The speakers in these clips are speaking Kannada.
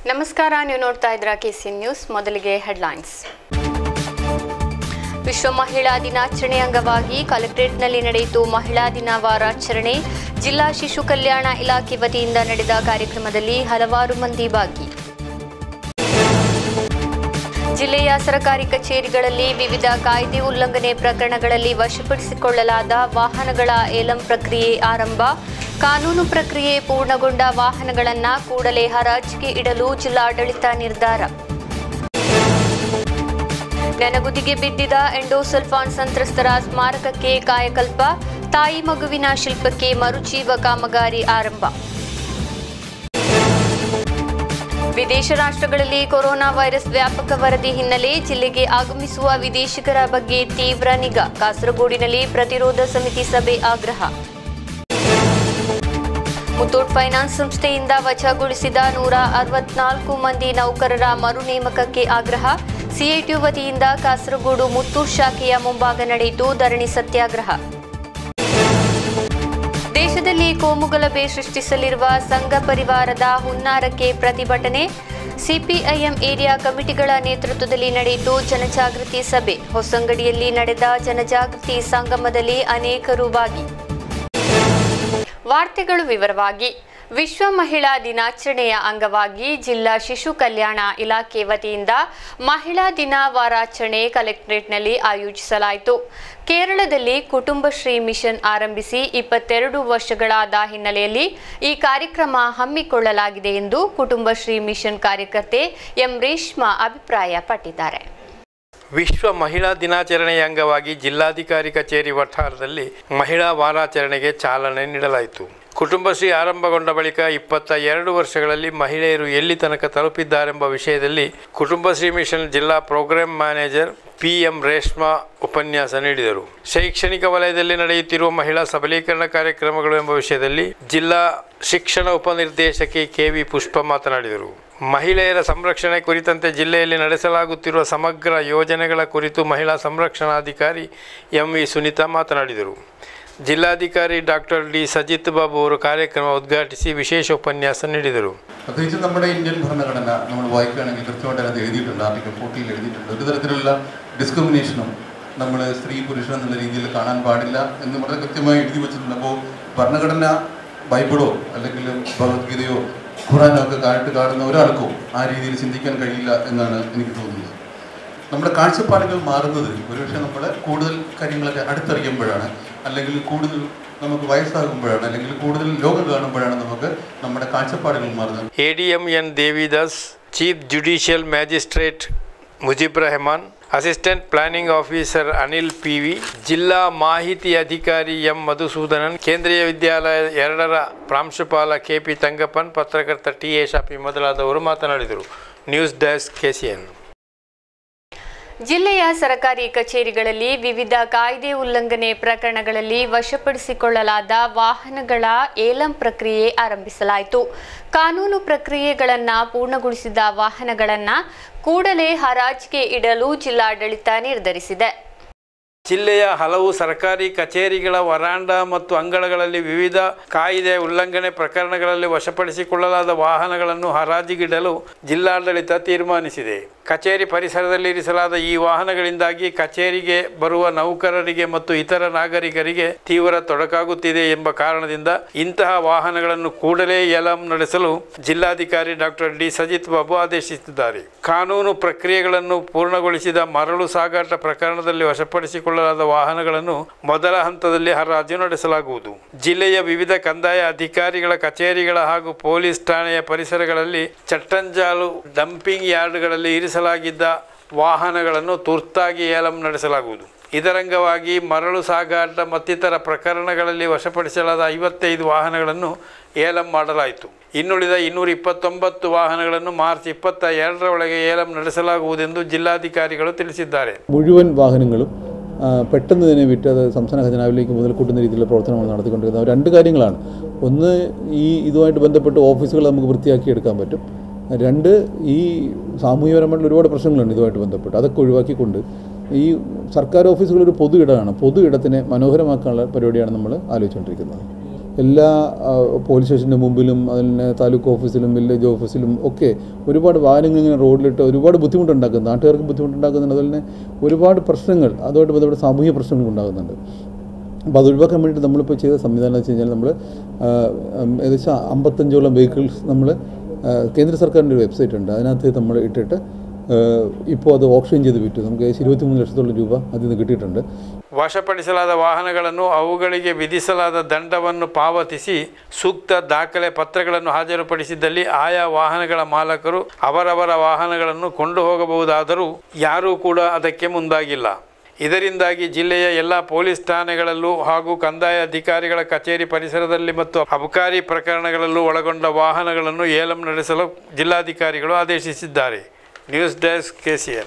ನಮಸ್ಕಾರ ನೀವು ನೋಡ್ತಾ ಇದ್ರ ಕೆಸಿ ನ್ಯೂಸ್ ಮೊದಲಿಗೆ ಹೆಡ್ಲೈನ್ಸ್ ವಿಶ್ವ ಮಹಿಳಾ ದಿನಾಚರಣೆ ಅಂಗವಾಗಿ ಕಲೆಕ್ಟರೇಟ್ನಲ್ಲಿ ನಡೆಯಿತು ಮಹಿಳಾ ದಿನ ವಾರಾಚರಣೆ ಜಿಲ್ಲಾ ಶಿಶು ಕಲ್ಯಾಣ ಇಲಾಖೆ ವತಿಯಿಂದ ನಡೆದ ಕಾರ್ಯಕ್ರಮದಲ್ಲಿ ಹಲವಾರು ಮಂದಿ ಭಾಗಿ ಜಿಲ್ಲೆಯ ಸರ್ಕಾರಿ ಕಚೇರಿಗಳಲ್ಲಿ ವಿವಿಧ ಕಾಯ್ದೆ ಉಲ್ಲಂಘನೆ ಪ್ರಕರಣಗಳಲ್ಲಿ ವಶಪಡಿಸಿಕೊಳ್ಳಲಾದ ವಾಹನಗಳ ಏಲಂ ಪ್ರಕ್ರಿಯೆ ಆರಂಭ ಕಾನೂನು ಪ್ರಕ್ರಿಯೆ ಪೂರ್ಣಗೊಂಡ ವಾಹನಗಳನ್ನು ಕೂಡಲೇ ಹರಾಜಿಗೆ ಇಡಲು ಜಿಲ್ಲಾಡಳಿತ ನಿರ್ಧಾರ ನೆನಗುದಿಗೆ ಬಿದ್ದಿದ ಎಂಡೋಸಲ್ಫಾನ್ ಸಂತ್ರಸ್ತರ ಸ್ಮಾರಕಕ್ಕೆ ಕಾಯಕಲ್ಪ ತಾಯಿ ಮಗುವಿನ ಶಿಲ್ಪಕ್ಕೆ ಮರುಜೀವ ಕಾಮಗಾರಿ ಆರಂಭ ವಿದೇಶ ರಾಷ್ಟ್ರಗಳಲ್ಲಿ ಕೊರೋನಾ ವೈರಸ್ ವ್ಯಾಪಕ ವರದಿ ಹಿನ್ನೆಲೆ ಜಿಲ್ಲೆಗೆ ಆಗಮಿಸುವ ವಿದೇಶಿಗರ ಬಗ್ಗೆ ತೀವ್ರ ನಿಗಾ ಕಾಸರಗೋಡಿನಲ್ಲಿ ಪ್ರತಿರೋಧ ಸಮಿತಿ ಸಭೆ ಆಗ್ರಹ ಮುತ್ತೂಟ್ ಫೈನಾನ್ಸ್ ಸಂಸ್ಥೆಯಿಂದ ವಜಾಗೊಳಿಸಿದ ನೂರ ಅರವತ್ನಾಲ್ಕು ಮಂದಿ ನೌಕರರ ಮರು ನೇಮಕಕ್ಕೆ ಆಗ್ರಹ ಸಿಐಟಿ ವತಿಯಿಂದ ಕಾಸರಗೋಡು ಮುತ್ತೂಟ್ ಶಾಖೆಯ ಮುಂಭಾಗ ನಡೆಯಿತು ಧರಣಿ ಸತ್ಯಾಗ್ರಹ ದೇಶದಲ್ಲಿ ಕೋಮುಗಲಭೆ ಸೃಷ್ಟಿಸಲಿರುವ ಸಂಘ ಪರಿವಾರದ ಹುನ್ನಾರಕ್ಕೆ ಪ್ರತಿಭಟನೆ ಸಿಪಿಐಎಂ ಏರಿಯಾ ಕಮಿಟಿಗಳ ನೇತೃತ್ವದಲ್ಲಿ ನಡೆಯಿತು ಜನಜಾಗೃತಿ ಸಭೆ ಹೊಸಂಗಡಿಯಲ್ಲಿ ನಡೆದ ಜನಜಾಗೃತಿ ಸಂಗಮದಲ್ಲಿ ಅನೇಕರು ಭಾಗಿ ವಾರ್ತೆಗಳು ವಿವರವಾಗಿ ವಿಶ್ವ ಮಹಿಳಾ ದಿನಾಚರಣೆಯ ಅಂಗವಾಗಿ ಜಿಲ್ಲಾ ಶಿಶು ಕಲ್ಯಾಣ ಇಲಾಖೆ ವತಿಯಿಂದ ಮಹಿಳಾ ದಿನ ವಾರಾಚರಣೆ ಕಲೆಕ್ಟರೇಟ್ನಲ್ಲಿ ಆಯೋಜಿಸಲಾಯಿತು ಕೇರಳದಲ್ಲಿ ಕುಟುಂಬಶ್ರೀ ಮಿಷನ್ ಆರಂಭಿಸಿ ಇಪ್ಪತ್ತೆರಡು ವರ್ಷಗಳಾದ ಹಿನ್ನೆಲೆಯಲ್ಲಿ ಈ ಕಾರ್ಯಕ್ರಮ ಹಮ್ಮಿಕೊಳ್ಳಲಾಗಿದೆ ಎಂದು ಕುಟುಂಬಶ್ರೀ ಮಿಷನ್ ಕಾರ್ಯಕರ್ತೆ ಎಂ ರೇಷ್ಮಾ ಅಭಿಪ್ರಾಯಪಟ್ಟಿದ್ದಾರೆ ವಿಶ್ವ ಮಹಿಳಾ ದಿನಾಚರಣೆಯ ಅಂಗವಾಗಿ ಜಿಲ್ಲಾಧಿಕಾರಿ ಕಚೇರಿ ವಠಾರದಲ್ಲಿ ಮಹಿಳಾ ವಾರಾಚರಣೆಗೆ ಚಾಲನೆ ನೀಡಲಾಯಿತು ಕುಟುಂಬಶ್ರೀ ಆರಂಭಗೊಂಡ ಬಳಿಕ ಇಪ್ಪತ್ತ ಎರಡು ವರ್ಷಗಳಲ್ಲಿ ಮಹಿಳೆಯರು ಎಲ್ಲಿ ತನಕ ತಲುಪಿದ್ದಾರೆಂಬ ವಿಷಯದಲ್ಲಿ ಕುಟುಂಬಶ್ರೀ ಮಿಷನ್ ಜಿಲ್ಲಾ program manager P M Reshma ಉಪನ್ಯಾಸ ನೀಡಿದರು ಶೈಕ್ಷಣಿಕ ವಲಯದಲ್ಲಿ ನಡೆಯುತ್ತಿರುವ ಮಹಿಳಾ ಸಬಲೀಕರಣ ಕಾರ್ಯಕ್ರಮಗಳು ಎಂಬ ವಿಷಯದಲ್ಲಿ ಜಿಲ್ಲಾ ಶಿಕ್ಷಣ ಉಪನಿರ್ದೇಶಕಿ ಕೆ ವಿ ಪುಷ್ಪ ಮಾತನಾಡಿದರು ಮಹಿಳೆಯರ ಸಂರಕ್ಷಣೆ ಕುರಿತಂತೆ ಜಿಲ್ಲೆಯಲ್ಲಿ ನಡೆಸಲಾಗುತ್ತಿರುವ ಸಮಗ್ರ ಯೋಜನೆಗಳ ಕುರಿತು ಮಹಿಳಾ ಸಂರಕ್ಷಣಾಧಿಕಾರಿ ಎಂ ವಿ സുനിത മാതനാടിದರು ജില്ലാധികാരി ഡോക്ടർ ഡി സജിത് ബാബു ഒരു ಕಾರ್ಯಕ್ರಮ ಉದ್ಘಾಟಿಸಿ ವಿಶೇಷ ಉಪನ್ಯಾಸ ನೀಡಿದರು പ്രത്യേകിച്ച് നമ്മുടെ ഇന്ത്യൻ ഭരണഘടന നമ്മൾ വായിക്കുകയാണെങ്കിൽ കൃത്യമായിട്ട് അതിനകത്ത് എഴുതിയിട്ടുണ്ട് ആർട്ടിക്കൽ ഫോർട്ടിയിൽ എഴുതിയിട്ടുണ്ട് ഒരു തരത്തിലുള്ള ഡിസ്ക്രിമിനേഷനും നമ്മൾ സ്ത്രീ പുരുഷൻ എന്നുള്ള രീതിയിൽ കാണാൻ പാടില്ല എന്ന് വളരെ കൃത്യമായി എഴുതി വെച്ചിട്ടുണ്ട് അപ്പോൾ ഭരണഘടന ബൈബിളോ അല്ലെങ്കിൽ ഭഗവത്ഗീതയോ ഖുറാനോ ഒക്കെ കായിട്ട് കാണുന്ന ഒരാൾക്കോ ആ രീതിയിൽ ചിന്തിക്കാൻ കഴിയില്ല എന്നാണ് എനിക്ക് തോന്നുന്നത് നമ്മുടെ കാഴ്ചപ്പാടുകൾ മാറുന്നത് ഒരുപക്ഷെ നമ്മൾ കൂടുതൽ കാര്യങ്ങളൊക്കെ അടുത്തറിയുമ്പോഴാണ് അല്ലെങ്കിൽ കൂടുതൽ നമുക്ക് വയസ്സാകുമ്പോഴാണ് അല്ലെങ്കിൽ കൂടുതൽ ലോകം കാണുമ്പോഴാണ് നമുക്ക് നമ്മുടെ കാഴ്ചപ്പാടുകൾ മാറുന്നത് A D M N Devidas chief judicial magistrate Mujib Rehman assistant planning officer Anil P V ಜಿಲ್ಲಾ ಮಾಹಿತಿ ಅಧಿಕಾರಿ ಎಂ ಮಧುಸೂದನನ್ ಕೇಂದ್ರೀಯ ವಿದ್ಯಾಲಯ ಎರಡರ ಪ್ರಾಂಶುಪಾಲ ಕೆ ಪಿ ತಂಗಪ್ಪನ್ ಪತ್ರಕರ್ತ ಟಿ ಎ ಶಾಪಿ ಮೊದಲಾದವರು ಮಾತನಾಡಿದರು ನ್ಯೂಸ್ ಡೆಸ್ಕ್ ಕೆಸಿಎನ್ ಜಿಲ್ಲೆಯ ಸರ್ಕಾರಿ ಕಚೇರಿಗಳಲ್ಲಿ ವಿವಿಧ ಕಾಯ್ದೆ ಉಲ್ಲಂಘನೆ ಪ್ರಕರಣಗಳಲ್ಲಿ ವಶಪಡಿಸಿಕೊಳ್ಳಲಾದ ವಾಹನಗಳ ಏಲಂ ಪ್ರಕ್ರಿಯೆ ಆರಂಭಿಸಲಾಯಿತು ಕಾನೂನು ಪ್ರಕ್ರಿಯೆಗಳನ್ನು ಪೂರ್ಣಗೊಳಿಸಿದ ವಾಹನಗಳನ್ನು ಕೂಡಲೇ ಹರಾಜಿಗೆ ಇಡಲು ಜಿಲ್ಲಾಡಳಿತ ನಿರ್ಧರಿಸಿದೆ ಜಿಲ್ಲೆಯ ಹಲವು ಸರ್ಕಾರಿ ಕಚೇರಿಗಳ ವರಾಂಡ ಮತ್ತು ಅಂಗಳಗಳಲ್ಲಿ ವಿವಿಧ ಕಾಯ್ದೆ ಉಲ್ಲಂಘನೆ ಪ್ರಕರಣಗಳಲ್ಲಿ ವಶಪಡಿಸಿಕೊಳ್ಳಲಾದ ವಾಹನಗಳನ್ನು ಹರಾಜಿಗಿಡಲು ಜಿಲ್ಲಾಡಳಿತ ತೀರ್ಮಾನಿಸಿದೆ ಕಚೇರಿ ಪರಿಸರದಲ್ಲಿ ಇರಿಸಲಾದ ಈ ವಾಹನಗಳಿಂದಾಗಿ ಕಚೇರಿಗೆ ಬರುವ ನೌಕರರಿಗೆ ಮತ್ತು ಇತರ ನಾಗರಿಕರಿಗೆ ತೀವ್ರ ತೊಡಕಾಗುತ್ತಿದೆ ಎಂಬ ಕಾರಣದಿಂದ ಇಂತಹ ವಾಹನಗಳನ್ನು ಕೂಡಲೇ ಎಲಂ ನಡೆಸಲು ಜಿಲ್ಲಾಧಿಕಾರಿ ಡಾಕ್ಟರ್ ಡಿ ಸಜಿತ್ ಬಾಬು ಆದೇಶಿಸಿದ್ದಾರೆ ಕಾನೂನು ಪ್ರಕ್ರಿಯೆಗಳನ್ನು ಪೂರ್ಣಗೊಳಿಸಿದ ಮರಳು ಸಾಗಾಟ ಪ್ರಕರಣದಲ್ಲಿ ವಶಪಡಿಸಿಕೊಳ್ಳಲಾದ ವಾಹನಗಳನ್ನು ಮೊದಲ ಹಂತದಲ್ಲಿ ಹರಾಜು ನಡೆಸಲಾಗುವುದು ಜಿಲ್ಲೆಯ ವಿವಿಧ ಕಂದಾಯ ಅಧಿಕಾರಿಗಳ ಕಚೇರಿಗಳ ಹಾಗೂ ಪೊಲೀಸ್ ಠಾಣೆಯ ಪರಿಸರಗಳಲ್ಲಿ ಚಟ್ಟಂಜಾಲು ಡಂಪಿಂಗ್ ಯಾರ್ಡ್ಗಳಲ್ಲಿ ಇರಿಸಲಾಗಿದ್ದ ವಾಹನಗಳನ್ನು ತುರ್ತಾಗಿ ಏಲಂ ನಡೆಸಲಾಗುವುದು ಇದರಂಗವಾಗಿ ಮರಳು ಸಾಗಾಟ ಮತ್ತಿತರ ಪ್ರಕರಣಗಳಲ್ಲಿ ವಶಪಡಿಸಲಾದ ಐವತ್ತೈದು ವಾಹನಗಳನ್ನು ಏಲಂ ಮಾಡಲಾಯಿತು ಇನ್ನುಳಿದ ಇನ್ನೂರ ಇಪ್ಪತ್ತೊಂಬತ್ತು ವಾಹನಗಳನ್ನು ಮಾರ್ಚ್ ಇಪ್ಪತ್ತ ಎರಡರ ಒಳಗೆ ಏಲಂ ನಡೆಸಲಾಗುವುದೆಂದು ಜಿಲ್ಲಾಧಿಕಾರಿಗಳು ತಿಳಿಸಿದ್ದಾರೆ മുഴുവൻ വാഹനങ്ങളും ആ, പെട്ടെന്ന് തന്നെ വിറ്റ് അത് സംസ്ഥാന ഖജനാവിലേക്ക് മുതൽ കൂട്ടുന്ന രീതിയിലുള്ള പ്രവർത്തനങ്ങൾ നടത്തിക്കൊണ്ടിരിക്കുന്നത് രണ്ട് കാര്യങ്ങളാണ് ഒന്ന് ഈ ഇതുമായിട്ട് ബന്ധപ്പെട്ട് ഓഫീസുകൾ നമുക്ക് വൃത്തിയാക്കി എടുക്കാൻ പറ്റും രണ്ട് ഈ സാമൂഹികപരമായിട്ടുള്ള ഒരുപാട് പ്രശ്നങ്ങളുണ്ട് ഇതുമായിട്ട് ബന്ധപ്പെട്ട് അതൊക്കെ ഒഴിവാക്കിക്കൊണ്ട് ഈ സർക്കാർ ഓഫീസുകൾ ഒരു പൊതു ഇടമാണ് പൊതു ഇടത്തിനെ മനോഹരമാക്കാനുള്ള പരിപാടിയാണ് നമ്മൾ ആലോചിച്ചുകൊണ്ടിരിക്കുന്നത് എല്ലാ ആ, പോലീസ് സ്റ്റേഷൻ്റെ മുമ്പിലും അതുപോലെ താലൂക്ക് ഓഫീസിലും വില്ലേജ് ഓഫീസിലും ഒക്കെ ഒരുപാട് വാഹനങ്ങൾ ഇങ്ങനെ റോഡിലിട്ട് ഒരുപാട് ബുദ്ധിമുട്ടുണ്ടാക്കുന്നു നാട്ടുകാർക്ക് ബുദ്ധിമുട്ടുണ്ടാക്കുന്നുണ്ട് അതുപോലെ തന്നെ ഒരുപാട് പ്രശ്നങ്ങൾ അതുമായിട്ട് ബന്ധപ്പെട്ട സാമൂഹിക പ്രശ്നങ്ങൾ ഉണ്ടാകുന്നുണ്ട് അപ്പോൾ അത് ഒഴിവാക്കാൻ വേണ്ടിയിട്ട് നമ്മളിപ്പോൾ ചെയ്ത സംവിധാനം എന്ന് വെച്ച് കഴിഞ്ഞാൽ നമ്മൾ ഏകദേശം അമ്പത്തഞ്ചോളം വെഹിക്കിൾസ് നമ്മൾ കേന്ദ്ര സർക്കാരിൻ്റെ ഒരു വെബ്സൈറ്റ് ഉണ്ട് അതിനകത്ത് നമ്മൾ ഇട്ടിട്ട് ഇപ്പോൾ അത് ഓപ്ഷൻ ചെയ്ത് വിറ്റു നമുക്ക് ഏകദേശം ഇരുപത്തിമൂന്ന് ലക്ഷത്തോളം രൂപ അതിൽ നിന്ന് കിട്ടിയിട്ടുണ്ട് ವಶಪಡಿಸಲಾದ ವಾಹನಗಳನ್ನು ಅವುಗಳಿಗೆ ವಿಧಿಸಲಾದ ದಂಡವನ್ನು ಪಾವತಿಸಿ ಸೂಕ್ತ ದಾಖಲೆ ಪತ್ರಗಳನ್ನು ಹಾಜರುಪಡಿಸಿದ್ದಲ್ಲಿ ಆಯಾ ವಾಹನಗಳ ಮಾಲಕರು ಅವರವರ ವಾಹನಗಳನ್ನು ಕೊಂಡು ಹೋಗಬಹುದಾದರೂ ಯಾರೂ ಕೂಡ ಅದಕ್ಕೆ ಮುಂದಾಗಿಲ್ಲ ಇದರಿಂದಾಗಿ ಜಿಲ್ಲೆಯ ಎಲ್ಲ ಪೊಲೀಸ್ ಠಾಣೆಗಳಲ್ಲೂ ಹಾಗೂ ಕಂದಾಯ ಅಧಿಕಾರಿಗಳ ಕಚೇರಿ ಪರಿಸರದಲ್ಲಿ ಮತ್ತು ಅಬಕಾರಿ ಪ್ರಕರಣಗಳಲ್ಲೂ ಒಳಗೊಂಡ ವಾಹನಗಳನ್ನು ಏಲಂ ನಡೆಸಲು ಜಿಲ್ಲಾಧಿಕಾರಿಗಳು ಆದೇಶಿಸಿದ್ದಾರೆ ನ್ಯೂಸ್ ಡೆಸ್ಕ್ ಕೆಸಿಎನ್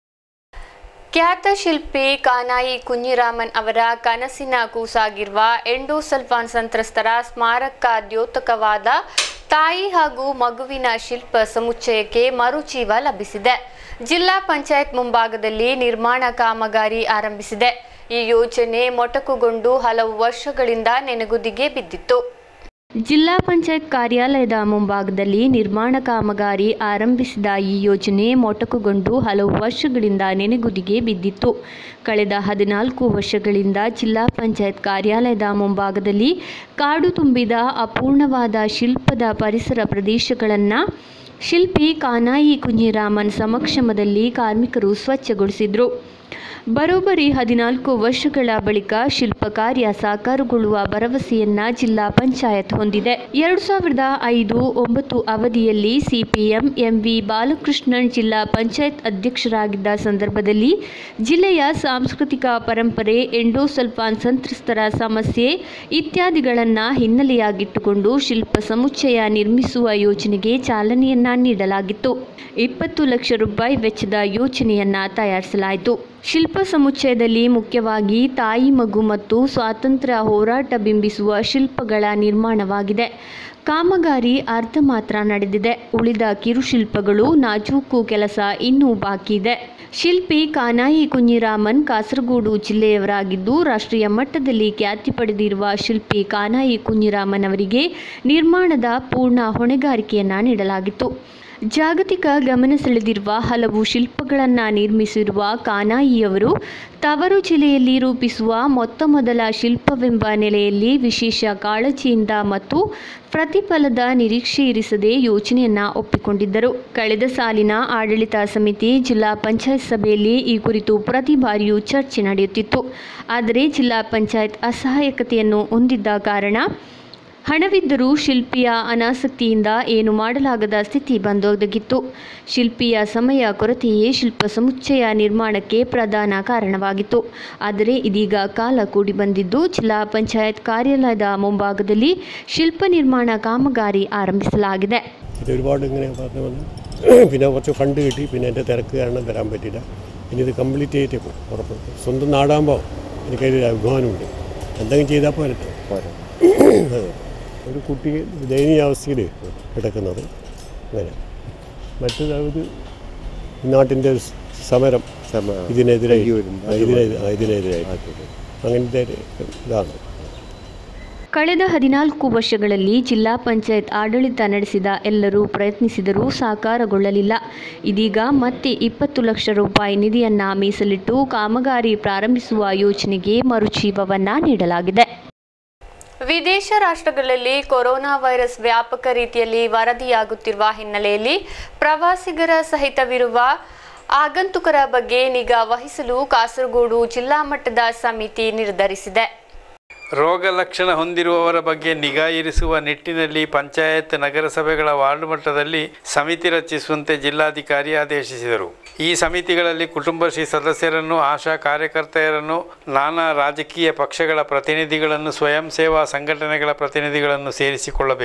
ಖ್ಯಾತ ಶಿಲ್ಪಿ ಕಾನಾಯಿ ಕುഞ്ഞിರಾಮನ್ ಅವರ ಕನಸಿನ ಕೂಸಾಗಿರುವ ಎಂಡೋಸಲ್ಫಾನ್ ಸಂತ್ರಸ್ತರ ಸ್ಮಾರಕ ದ್ಯೋತಕವಾದ ತಾಯಿ ಹಾಗೂ ಮಗುವಿನ ಶಿಲ್ಪ ಸಮುಚ್ಚಯಕ್ಕೆ ಮರುಜೀವ ಲಭಿಸಿದೆ ಜಿಲ್ಲಾ ಪಂಚಾಯತ್ ಮುಂಭಾಗದಲ್ಲಿ ನಿರ್ಮಾಣ ಕಾಮಗಾರಿ ಆರಂಭಿಸಿದೆ ಈ ಯೋಜನೆ ಮೊಟಕುಗೊಂಡು ಹಲವು ವರ್ಷಗಳಿಂದ ನೆನೆಗುದಿಗೆ ಬಿದ್ದಿತ್ತು ಜಿಲ್ಲಾ ಪಂಚಾಯತ್ ಕಾರ್ಯಾಲಯದ ಮುಂಭಾಗದಲ್ಲಿ ನಿರ್ಮಾಣ ಕಾಮಗಾರಿ ಆರಂಭಿಸಿದ ಈ ಯೋಜನೆ ಮೊಟಕುಗೊಂಡು ಹಲವು ವರ್ಷಗಳಿಂದ ನೆನೆಗುದಿಗೆ ಬಿದ್ದಿತ್ತು ಕಳೆದ ಹದಿನಾಲ್ಕು ವರ್ಷಗಳಿಂದ ಜಿಲ್ಲಾ ಪಂಚಾಯತ್ ಕಾರ್ಯಾಲಯದ ಮುಂಭಾಗದಲ್ಲಿ ಕಾಡು ತುಂಬಿದ ಅಪೂರ್ಣವಾದ ಶಿಲ್ಪದ ಪರಿಸರ ಪ್ರದೇಶಗಳನ್ನು ಶಿಲ್ಪಿ ಕಾನಾಯಿ ಕುഞ്ഞിರಾಮನ್ ಸಮಕ್ಷಮದಲ್ಲಿ ಕಾರ್ಮಿಕರು ಸ್ವಚ್ಛಗೊಳಿಸಿದರು ಬರೋಬ್ಬರಿ ಹದಿನಾಲ್ಕು ವರ್ಷಗಳ ಬಳಿಕ ಶಿಲ್ಪ ಕಾರ್ಯ ಸಾಕಾರಗೊಳ್ಳುವ ಭರವಸೆಯನ್ನ ಜಿಲ್ಲಾ ಪಂಚಾಯತ್ ಹೊಂದಿದೆ ಎರಡು ಸಾವಿರದ ಐದು ಒಂಬತ್ತು ಅವಧಿಯಲ್ಲಿ ಸಿಪಿಎಂ ಎಂವಿ ಬಾಲಕೃಷ್ಣನ್ ಜಿಲ್ಲಾ ಪಂಚಾಯತ್ ಅಧ್ಯಕ್ಷರಾಗಿದ್ದ ಸಂದರ್ಭದಲ್ಲಿ ಜಿಲ್ಲೆಯ ಸಾಂಸ್ಕೃತಿಕ ಪರಂಪರೆ ಎಂಡೋಸಲ್ಫಾನ್ ಸಂತ್ರಸ್ತರ ಸಮಸ್ಯೆ ಇತ್ಯಾದಿಗಳನ್ನು ಹಿನ್ನೆಲೆಯಾಗಿಟ್ಟುಕೊಂಡು ಶಿಲ್ಪ ಸಮುಚ್ಚಯ ನಿರ್ಮಿಸುವ ಯೋಜನೆಗೆ ಚಾಲನೆಯನ್ನ ನೀಡಲಾಗಿತ್ತು ಇಪ್ಪತ್ತು ಲಕ್ಷ ರೂಪಾಯಿ ವೆಚ್ಚದ ಯೋಜನೆಯನ್ನ ತಯಾರಿಸಲಾಯಿತು ಶಿಲ್ಪ ಸಮುಚ್ಚಯದಲ್ಲಿ ಮುಖ್ಯವಾಗಿ ತಾಯಿ ಮಗು ಮತ್ತು ಸ್ವಾತಂತ್ರ್ಯ ಹೋರಾಟ ಬಿಂಬಿಸುವ ಶಿಲ್ಪಗಳ ನಿರ್ಮಾಣವಾಗಿದೆ ಕಾಮಗಾರಿ ಅರ್ಧ ಮಾತ್ರ ನಡೆದಿದೆ ಉಳಿದ ಕಿರುಶಿಲ್ಪಗಳು ನಾಜೂಕು ಕೆಲಸ ಇನ್ನೂ ಬಾಕಿ ಇದೆ ಶಿಲ್ಪಿ ಕಾನಾಯಿ ಕುഞ്ഞിರಾಮನ್ ಕಾಸರಗೋಡು ಜಿಲ್ಲೆಯವರಾಗಿದ್ದು ರಾಷ್ಟ್ರೀಯ ಮಟ್ಟದಲ್ಲಿ ಖ್ಯಾತಿ ಪಡೆದಿರುವ ಶಿಲ್ಪಿ ಕಾನಾಯಿ ಕುഞ്ഞിರಾಮನ್ ಅವರಿಗೆ ನಿರ್ಮಾಣದ ಪೂರ್ಣ ಹೊಣೆಗಾರಿಕೆಯನ್ನ ನೀಡಲಾಗಿತ್ತು ಜಾಗತಿಕ ಗಮನ ಸೆಳೆದಿರುವ ಹಲವು ಶಿಲ್ಪಗಳನ್ನು ನಿರ್ಮಿಸಿರುವ ಕಾನಾಯಿಯವರು ತವರು ಜಿಲ್ಲೆಯಲ್ಲಿ ರೂಪಿಸುವ ಮೊತ್ತ ಮೊದಲ ಶಿಲ್ಪವೆಂಬ ನೆಲೆಯಲ್ಲಿ ವಿಶೇಷ ಕಾಳಜಿಯಿಂದ ಮತ್ತು ಪ್ರತಿಫಲದ ನಿರೀಕ್ಷೆ ಇರಿಸದೆ ಯೋಜನೆಯನ್ನ ಒಪ್ಪಿಕೊಂಡಿದ್ದರು ಕಳೆದ ಸಾಲಿನ ಆಡಳಿತ ಸಮಿತಿ ಜಿಲ್ಲಾ ಪಂಚಾಯತ್ ಸಭೆಯಲ್ಲಿ ಈ ಕುರಿತು ಪ್ರತಿ ಬಾರಿಯೂ ಚರ್ಚೆ ನಡೆಯುತ್ತಿತ್ತು ಆದರೆ ಜಿಲ್ಲಾ ಪಂಚಾಯತ್ ಅಸಹಾಯಕತೆಯನ್ನು ಹೊಂದಿದ್ದ ಕಾರಣ ಹಣವಿದ್ದರೂ ಶಿಲ್ಪಿಯ ಅನಾಸಕ್ತಿಯಿಂದ ಏನು ಮಾಡಲಾಗದ ಸ್ಥಿತಿ ಬಂದೊದಗಿತ್ತು ಶಿಲ್ಪಿಯ ಸಮಯ ಕೊರತೆಯೇ ಶಿಲ್ಪ ಸಮುಚ್ಚಯ ನಿರ್ಮಾಣಕ್ಕೆ ಪ್ರಧಾನ ಕಾರಣವಾಗಿತ್ತು ಆದರೆ ಇದೀಗ കാല കൂടി ಬಂದಿದ್ದು ജില്ലാ പഞ്ചായത്ത് ಕಾರ್ಯಾಲಯದ ಮುಂಭಾಗದಲ್ಲಿ ಶಿಲ್ಪ ನಿರ್ಮಾಣ ಕಾಮಗಾರಿ ಆರಂಭಿಸಲಾಗಿದೆ ഇത് ഒരുപാട് ഇങ്ങനെ പറഞ്ഞ പോലെ പിന്നെ കുറച്ച് ഫണ്ട് കിട്ടി പിന്നെ എൻ്റെ തിരക്ക് കാരണം തരാൻ പറ്റില്ല ഇനി ഇത് കംപ്ലീറ്റ് ചെയ്തിട്ടേ പോകും ഉറപ്പ് സ്വന്തം നാടാകുമ്പോൾ എനിക്കതിൽ അഭിമാനമുണ്ട് എന്തെങ്കിലും ചെയ്താൽ പോരട്ടെ അതെ. ഒരു കുട്ടി ദയനീയാവസ്ഥയിൽ കിടക്കുന്നത് അങ്ങനെ മറ്റേതായത് ഈ നാട്ടിൻ്റെ ഒരു സമരം ഇതിനെതിരെ ഇതിനെ ഇതിനെതിരെ അങ്ങനത്തെ ഒരു ഇതാണ് ಕಳೆದ ಹದಿನಾಲ್ಕು ವರ್ಷಗಳಲ್ಲಿ ಜಿಲ್ಲಾ ಪಂಚಾಯತ್ ಆಡಳಿತ ನಡೆಸಿದ ಎಲ್ಲರೂ ಪ್ರಯತ್ನಿಸಿದರೂ ಸಾಕಾರಗೊಳ್ಳಲಿಲ್ಲ ಇದೀಗ ಮತ್ತೆ ಇಪ್ಪತ್ತು ಲಕ್ಷ ರೂಪಾಯಿ ನಿಧಿಯನ್ನ ಮೀಸಲಿಟ್ಟು ಕಾಮಗಾರಿ ಪ್ರಾರಂಭಿಸುವ ಯೋಜನೆಗೆ ಮರುಜೀವವನ್ನ ನೀಡಲಾಗಿದೆ ವಿದೇಶ ರಾಷ್ಟ್ರಗಳಲ್ಲಿ ಕೊರೋನಾ ವೈರಸ್ ವ್ಯಾಪಕ ರೀತಿಯಲ್ಲಿ ವರದಿಯಾಗುತ್ತಿರುವ ಹಿನ್ನೆಲೆಯಲ್ಲಿ ಪ್ರವಾಸಿಗರ ಸಹಿತವಿರುವ ಆಗಂತುಕರ ಬಗ್ಗೆ ನಿಗಾ ವಹಿಸಲು ಕಾಸರಗೋಡು ಜಿಲ್ಲಾ ಮಟ್ಟದ ಸಮಿತಿ ನಿರ್ಧರಿಸಿದೆ ರೋಗ ಲಕ್ಷಣ ಹೊಂದಿರುವವರ ಬಗ್ಗೆ ನಿಗಾ ಇರಿಸುವ ನಿಟ್ಟಿನಲ್ಲಿ ಪಂಚಾಯತ್ ನಗರಸಭೆಗಳ ವಾರ್ಡ್ ಮಟ್ಟದಲ್ಲಿ ಸಮಿತಿ ರಚಿಸುವಂತೆ ಜಿಲ್ಲಾಧಿಕಾರಿ ಆದೇಶಿಸಿದರು ಈ ಸಮಿತಿಗಳಲ್ಲಿ ಕುಟುಂಬಶ್ರೀ ಸದಸ್ಯರನ್ನು ಆಶಾ ಕಾರ್ಯಕರ್ತೆಯರನ್ನು ನಾನಾ ರಾಜಕೀಯ ಪಕ್ಷಗಳ ಪ್ರತಿನಿಧಿಗಳನ್ನು ಸ್ವಯಂ ಸೇವಾ ಸಂಘಟನೆಗಳ ಪ್ರತಿನಿಧಿಗಳನ್ನು ಸೇರಿಸಿಕೊಳ್ಳಬೇಕು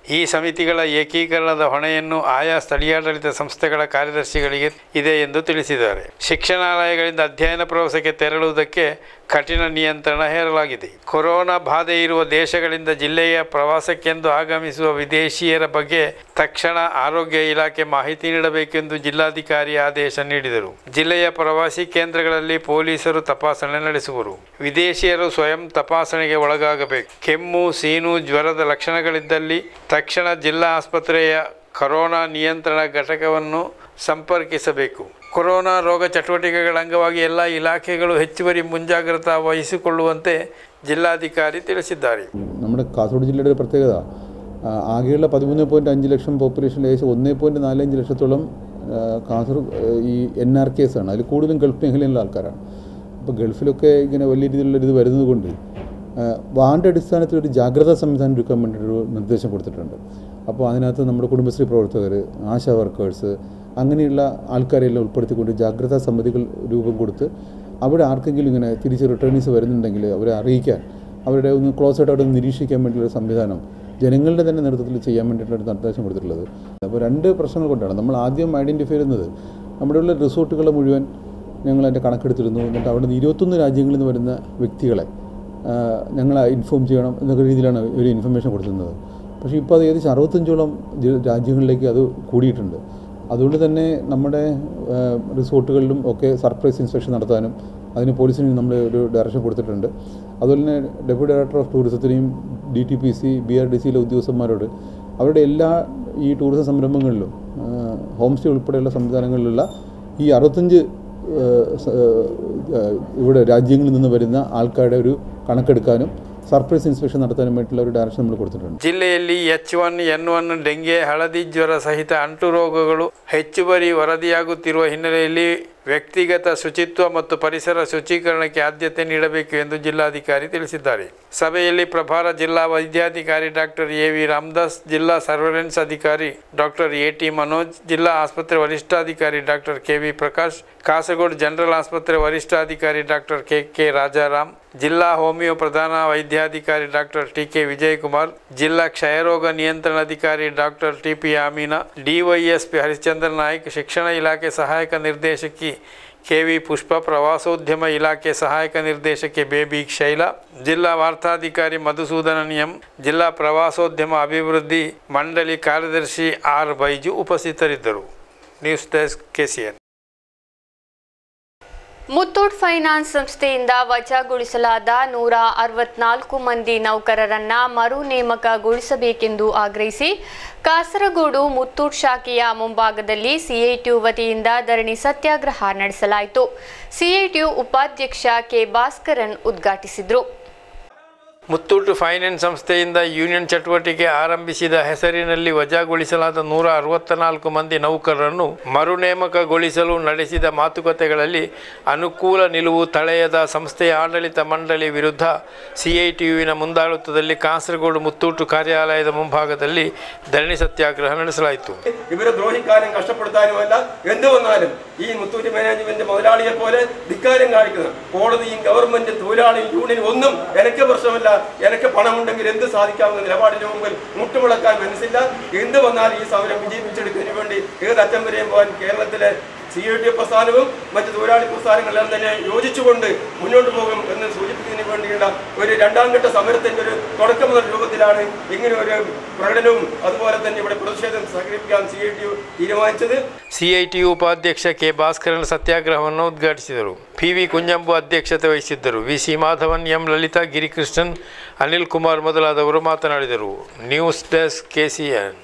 ಈ ಸಮಿತಿಗಳ ಏಕೀಕರಣದ ಹೊಣೆಯನ್ನು ಆಯಾ ಸ್ಥಳೀಯಾಡಳಿತ ಸಂಸ್ಥೆಗಳ ಕಾರ್ಯದರ್ಶಿಗಳಿಗೆ ಇದೆ ಎಂದು ತಿಳಿಸಿದ್ದಾರೆ ಶಿಕ್ಷಣಾಲಯಗಳಿಂದ ಅಧ್ಯಯನ ಪ್ರವಾಸಕ್ಕೆ ತೆರಳುವುದಕ್ಕೆ ಕಠಿಣ ನಿಯಂತ್ರಣ ಹೇರಲಾಗಿದೆ ಕೊರೋನಾ ಬಾಧೆ ಇರುವ ದೇಶಗಳಿಂದ ಜಿಲ್ಲೆಯ ಪ್ರವಾಸಕ್ಕೆಂದು ಆಗಮಿಸುವ ವಿದೇಶಿಯರ ಬಗ್ಗೆ ತಕ್ಷಣ ಆರೋಗ್ಯ ಇಲಾಖೆ ಮಾಹಿತಿ ನೀಡಬೇಕೆಂದು ಜಿಲ್ಲಾಧಿಕಾರಿ ಆದೇಶ ನೀಡಿದರು ಜಿಲ್ಲೆಯ ಪ್ರವಾಸಿ ಕೇಂದ್ರಗಳಲ್ಲಿ ಪೊಲೀಸರು ತಪಾಸಣೆ ನಡೆಸುವರು ವಿದೇಶಿಯರು ಸ್ವಯಂ ತಪಾಸಣೆಗೆ ಒಳಗಾಗಬೇಕು ಕೆಮ್ಮು ಸೀನು ಜ್ವರದ ಲಕ್ಷಣಗಳಿದ್ದಲ್ಲಿ ತಕ್ಷಣ ಜಿಲ್ಲಾ ಆಸ್ಪತ್ರೆಯ ಕೊರೋನಾ ನಿಯಂತ್ರಣ ಘಟಕವನ್ನು ಸಂಪರ್ಕಿಸಬೇಕು ಕೊರೋನಾ ರೋಗ ಚಟುವಟಿಕೆಗಳ ಅಂಗವಾಗಿ ಎಲ್ಲ ಇಲಾಖೆಗಳು ಹೆಚ್ಚುವರಿ ಮುಂಜಾಗ್ರತಾ വഹിಸಿಕೊಳ್ಳುವಂತೆ ജില്ലാധികാരി ತಿಳಿಸಿದ್ದಾರೆ നമ്മുടെ കാസർഗോഡ് ജില്ലയുടെ ഒരു പ്രത്യേകത ആ, ആകെയുള്ള പതിമൂന്ന് പോയിൻറ്റ് അഞ്ച് ലക്ഷം പോപ്പുലേഷനിൽ ഏകദേശം ഒന്ന് പോയിൻറ്റ് നാലഞ്ച് ലക്ഷത്തോളം ആ, കാസർഗോഡ് ഈ എൻ ആർ കേസ് ആണ് അതിൽ കൂടുതലും ഗൾഫ് മേഖലയിലുള്ള ആൾക്കാരാണ് അപ്പോൾ ഗൾഫിലൊക്കെ ഇങ്ങനെ വലിയ രീതിയിലുള്ള ഇത് വരുന്നത് കൊണ്ട് ആ, വാർഡ് അടിസ്ഥാനത്തിൽ ഒരു ജാഗ്രതാ സംവിധാനം ഒരുക്കാൻ വേണ്ടിയിട്ടൊരു നിർദ്ദേശം കൊടുത്തിട്ടുണ്ട് അപ്പോൾ അതിനകത്ത് നമ്മുടെ കുടുംബശ്രീ പ്രവർത്തകർ ആശാ വർക്കേഴ്സ് അങ്ങനെയുള്ള ആൾക്കാരെല്ലാം ഉൾപ്പെടുത്തിക്കൊണ്ട് ജാഗ്രതാ സമിതികൾ രൂപം കൊടുത്ത് അവിടെ ആർക്കെങ്കിലും ഇങ്ങനെ തിരിച്ച് റിട്ടേണീസ് വരുന്നുണ്ടെങ്കിൽ അവരെ അറിയിക്കാൻ അവരുടെ ഒന്ന് ക്ലോസ് ആയിട്ട് അവിടെ ഒന്ന് നിരീക്ഷിക്കാൻ വേണ്ടിയുള്ള സംവിധാനം ജനങ്ങളുടെ തന്നെ നേതൃത്വത്തിൽ ചെയ്യാൻ വേണ്ടിയിട്ടുള്ള ഒരു നിർദ്ദേശം കൊടുത്തിട്ടുള്ളത് അപ്പോൾ രണ്ട് പ്രശ്നങ്ങൾ കൊണ്ടാണ് നമ്മൾ ആദ്യം ഐഡൻറ്റിഫൈ ചെയ്യുന്നത് നമ്മുടെ ഉള്ള റിസോർട്ടുകൾ മുഴുവൻ ഞങ്ങൾ അതിൻ്റെ കണക്കെടുത്തിരുന്നു എന്നിട്ട് അവിടെ നിന്ന് ഇരുപത്തൊന്ന് രാജ്യങ്ങളിൽ നിന്ന് വരുന്ന വ്യക്തികളെ ആ, ഞങ്ങൾ ഇൻഫോം ചെയ്യണം എന്നൊക്കെ രീതിയിലാണ് ഒരു ഇൻഫർമേഷൻ കൊടുത്തിരുന്നത് പക്ഷേ ഇപ്പോൾ അത് ഏകദേശം അറുപത്തഞ്ചോളം ജി- രാജ്യങ്ങളിലേക്ക് അത് കൂടിയിട്ടുണ്ട് അതുകൊണ്ട് തന്നെ നമ്മുടെ ആ, റിസോർട്ടുകളിലും ഒക്കെ സർപ്രൈസ് ഇൻസ്പെക്ഷൻ നടത്താനും അതിന് പോലീസിന് നമ്മൾ ഒരു ഡയറക്ഷൻ കൊടുത്തിട്ടുണ്ട് അതുപോലെ തന്നെ ഡെപ്യൂട്ടി ഡയറക്ടർ ഓഫ് ടൂറിസത്തിനെയും D T P C B R D സിയിലെ ഉദ്യോഗസ്ഥന്മാരോട് അവരുടെ എല്ലാ ഈ ടൂറിസം സംരംഭങ്ങളിലും ആ, ഹോം സ്റ്റേ ഉൾപ്പെടെയുള്ള സംവിധാനങ്ങളിലുള്ള ഈ അറുപത്തഞ്ച് ആ, സ- ആ, ഇവിടെ രാജ്യങ്ങളിൽ നിന്ന് വരുന്ന ആൾക്കാരുടെ ഒരു കണക്കെടുക്കാനും സർപ്രൈസ് ഇൻസ്പെക്ഷൻ നടത്താനും വേണ്ടിയിട്ടുള്ള ഒരു ഡയറക്ഷൻ നമ്മൾ കൊടുത്തിട്ടുണ്ട് ಜಿಲ್ಲೆಯಲ್ಲಿ H one N one dengue ಹಳದಿ ಜ್ವರ ಸಹಿತ ಅಂಟು ರೋಗಗಳು ಹೆಚ್ಚುವರಿ ವರದಿಯಾಗುತ್ತಿರುವ ಹಿನ್ನೆಲೆಯಲ್ಲಿ ವ್ಯಕ್ತಿಗತ ಶುಚಿತ್ವ ಮತ್ತು ಪರಿಸರ ಶುಚೀಕರಣಕ್ಕೆ ಆದ್ಯತೆ ನೀಡಬೇಕು ಎಂದು ಜಿಲ್ಲಾಧಿಕಾರಿ ತಿಳಿಸಿದ್ದಾರೆ ಸಭೆಯಲ್ಲಿ ಪ್ರಭಾರ ಜಿಲ್ಲಾ ವೈದ್ಯಾಧಿಕಾರಿ ಡಾಕ್ಟರ್ ಎ ವಿ ರಾಮದಾಸ್ ಜಿಲ್ಲಾ ಸರ್ವೆಲೆನ್ಸ್ ಅಧಿಕಾರಿ ಡಾಕ್ಟರ್ ಎ ಟಿ ಮನೋಜ್ ಜಿಲ್ಲಾ ಆಸ್ಪತ್ರೆ ವರಿಷ್ಠಾಧಿಕಾರಿ doctor K V Prakash Kasaragod general ಆಸ್ಪತ್ರೆ ವರಿಷ್ಠಾಧಿಕಾರಿ ಡಾಕ್ಟರ್ ಕೆ ಕೆ ರಾಜಾರಾಮ್ ಜಿಲ್ಲಾ ಹೋಮಿಯೋ ಪ್ರಧಾನ ವೈದ್ಯಾಧಿಕಾರಿ ಡಾಕ್ಟರ್ ಟಿ ಕೆ ವಿಜಯಕುಮಾರ್ ಜಿಲ್ಲಾ ಕ್ಷಯರೋಗ ನಿಯಂತ್ರಣಾಧಿಕಾರಿ doctor T P Ameena DYSP Harishchandra Naik ಶಿಕ್ಷಣ ಇಲಾಖೆ ಸಹಾಯಕ ನಿರ್ದೇಶಕಿ ಕೆ ವಿ ಪುಷ್ಪ ಪ್ರವಾಸೋದ್ಯಮ ಇಲಾಖೆ ಸಹಾಯಕ ನಿರ್ದೇಶಕಿ ಬೇಬಿ ಶೈಲಾ ಜಿಲ್ಲಾ ವಾರ್ತಾಧಿಕಾರಿ ಮಧುಸೂದನನ್ ಎಂ ಜಿಲ್ಲಾ ಪ್ರವಾಸೋದ್ಯಮ ಅಭಿವೃದ್ಧಿ ಮಂಡಳಿ ಕಾರ್ಯದರ್ಶಿ ಆರ್ ಬೈಜು ಉಪಸ್ಥಿತರಿದ್ದರು news desk KCN Muthoot finance ಸಂಸ್ಥೆಯಿಂದ ವಜಾಗೊಳಿಸಲಾದ ನೂರ ಅರವತ್ನಾಲ್ಕು ಮಂದಿ ನೌಕರರನ್ನ ಮರು ನೇಮಕಗೊಳಿಸಬೇಕೆಂದು ಆಗ್ರಹಿಸಿ ಕಾಸರಗೋಡು ಮುತ್ತೂಟ್ ಶಾಖೆಯ ಮುಂಭಾಗದಲ್ಲಿ ಸಿಐಟಿಯು ವತಿಯಿಂದ ಧರಣಿ ಸತ್ಯಾಗ್ರಹ ನಡೆಸಲಾಯಿತು ಸಿಐಟಿಯು ಉಪಾಧ್ಯಕ್ಷ ಕೆ ಭಾಸ್ಕರನ್ ಉದ್ಘಾಟಿಸಿದರು ಮುತ್ತೂಟು ಫೈನಾನ್ಸ್ ಸಂಸ್ಥೆಯಿಂದ ಯೂನಿಯನ್ ಚಟುವಟಿಕೆ ಆರಂಭಿಸಿದ ಹೆಸರಿನಲ್ಲಿ ವಜಾಗೊಳಿಸಲಾದ ನೂರ ಅರವತ್ತ ನಾಲ್ಕು ಮಂದಿ ನೌಕರರನ್ನು ಮರು ನೇಮಕಗೊಳಿಸಲು ನಡೆಸಿದ ಮಾತುಕತೆಗಳಲ್ಲಿ ಅನುಕೂಲ ನಿಲುವು ತಳೆಯದ ಸಂಸ್ಥೆಯ ಆಡಳಿತ ಮಂಡಳಿ ವಿರುದ್ಧ ಸಿಐಟಿಯುವಿನ ಮುಂದಾಳತ್ವದಲ್ಲಿ ಕಾಸರಗೋಡು ಮುತ್ತೂಟು ಕಾರ್ಯಾಲಯದ ಮುಂಭಾಗದಲ್ಲಿ ಧರಣಿ ಸತ್ಯಾಗ್ರಹ ನಡೆಸಲಾಯಿತು ഇവരെ ദ്രോഹിക്കാനും കഷ്ടപ്പെടുത്താനുമല്ല എന്ത് വന്നാലും ഈ മുത്തൂറ്റ് മാനേജ്മെന്റ് മുതലാളിയെ പോലെ ധിക്കാരം കാണിക്കുന്നത് കോടതിയും ഗവൺമെന്റ് തൊഴിലാളിയും യൂണിയനും ഒന്നും എനിക്ക് പ്രശ്നമല്ല എനിക്ക് പണമുണ്ടെങ്കിൽ എന്ത് സാധിക്കാവുന്ന നിലപാടിന് മുമ്പിൽ മുട്ടുമുളക്കാൻ മനസ്സില്ല എന്ത് വന്നാലും ഈ സമരം വിജയിപ്പിച്ചെടുക്കുന്നതിന് വേണ്ടി ഏത് അറ്റം വരെയും പോകാൻ കേരളത്തിലെ സി ഐ ടി പ്രസ്ഥാനവും മറ്റ് തൊഴിലാളി പ്രസ്ഥാനങ്ങളെല്ലാം തന്നെ യോജിച്ചുകൊണ്ട് മുന്നോട്ട് പോകും എന്ന് സൂചിപ്പിക്കുന്നതിന് വേണ്ടിയുള്ള ഒരു രണ്ടാം ഘട്ട സമരത്തിന്റെ ഒരു തുടക്കം എന്ന രൂപത്തിലാണ് ഇങ്ങനെ ഒരു പ്രകടനവും അതുപോലെ തന്നെ ഇവിടെ പ്രതിഷേധം സംഘടിപ്പിക്കാൻ സി ഐ ടി തീരുമാനിച്ചത് ಸಿಐಟಿಯು ಉಪಾಧ್ಯಕ್ಷ ಕೆ ಭಾಸ್ಕರನ್ ಸತ್ಯಾಗ್ರಹವನ್ನು ಉದ್ಘಾಟಿಸಿದರು ಪಿ ವಿ ಕುಂಜಂಬು ಅಧ್ಯಕ್ಷತೆ ವಹಿಸಿದ್ದರು V C Madhavan M Lalitha Girikrishnan Anil Kumar ಮೊದಲಾದವರು ಮಾತನಾಡಿದರು ನ್ಯೂಸ್ ಡೆಸ್ಕ್ ಕೆಸಿಎನ್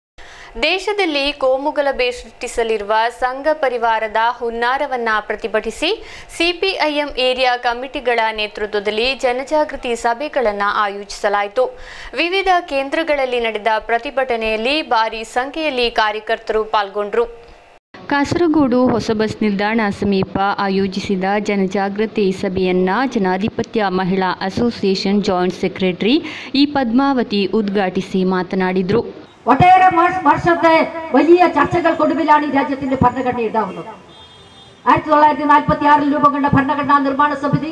ದೇಶದಲ್ಲಿ ಕೋಮುಗಲಭೆ ಸೃಷ್ಟಿಸಲಿರುವ ಸಂಘ ಪರಿವಾರದ ಹುನ್ನಾರವನ್ನ ಪ್ರತಿಭಟಿಸಿ ಸಿಪಿಐಎಂ ಏರಿಯಾ ಕಮಿಟಿಗಳ ನೇತೃತ್ವದಲ್ಲಿ ಜನಜಾಗೃತಿ ಸಭೆಗಳನ್ನು ಆಯೋಜಿಸಲಾಯಿತು ವಿವಿಧ ಕೇಂದ್ರಗಳಲ್ಲಿ ನಡೆದ ಪ್ರತಿಭಟನೆಯಲ್ಲಿ ಭಾರಿ ಸಂಖ್ಯೆಯಲ್ಲಿ ಕಾರ್ಯಕರ್ತರು ಪಾಲ್ಗೊಂಡರು ಕಾಸರಗೋಡು ಹೊಸ ಬಸ್ ನಿಲ್ದಾಣ ಸಮೀಪ ಆಯೋಜಿಸಿದ ಜನಜಾಗೃತಿ ಸಭೆಯನ್ನ ಜನಾಧಿಪತ್ಯ ಮಹಿಳಾ association joint secretary E Padmavathi ഉദ്ഘാಟಿಸಿ മാತನಾಡಿದರು ഒട്ടേറെ മാസ- വർഷത്തെ വലിയ ചർച്ചകൾക്കൊടുവിലാണ് ഈ രാജ്യത്തിന്റെ ഭരണഘടന ഉണ്ടാവുന്നത് ആയിരത്തി തൊള്ളായിരത്തി നാൽപ്പത്തി ആറിൽ രൂപം കൊണ്ട ഭരണഘടനാ നിർമ്മാണ സമിതി